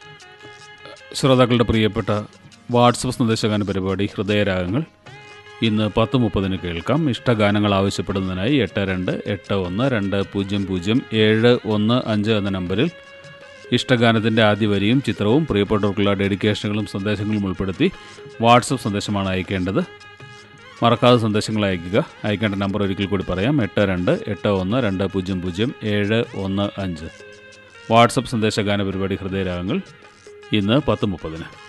ശ്രോതാക്കളുടെ പ്രിയപ്പെട്ട വാട്സപ്പ് സന്ദേശഗാന പരിപാടി ഹൃദയരാഗങ്ങൾ ഇന്ന് പത്ത് മുപ്പതിന് കേൾക്കാം ഇഷ്ടഗാനങ്ങൾ ആവശ്യപ്പെടുന്നതിനായി എട്ട് രണ്ട് എട്ട് ഒന്ന് രണ്ട് പൂജ്യം പൂജ്യം ഏഴ് ഒന്ന് അഞ്ച് എന്ന നമ്പറിൽ ഇഷ്ടഗാനത്തിൻ്റെ ആദ്യ വരിയും ചിത്രവും പ്രിയപ്പെട്ടവർക്കുള്ള ഡെഡിക്കേഷനുകളും സന്ദേശങ്ങളും ഉൾപ്പെടുത്തി വാട്സപ്പ് സന്ദേശമാണ് അയക്കേണ്ടത് മറക്കാതെ സന്ദേശങ്ങൾ അയക്കുക അയക്കേണ്ട നമ്പർ ഒരിക്കൽ കൂടി പറയാം എട്ട് രണ്ട് എട്ട് ഒന്ന് രണ്ട് പൂജ്യം പൂജ്യം ഏഴ് ഒന്ന് അഞ്ച് വാട്സപ്പ് സന്ദേശഗാന പരിപാടി ഹൃദയരാഗങ്ങൾ ഇന്ന് പത്ത് മുപ്പതിന്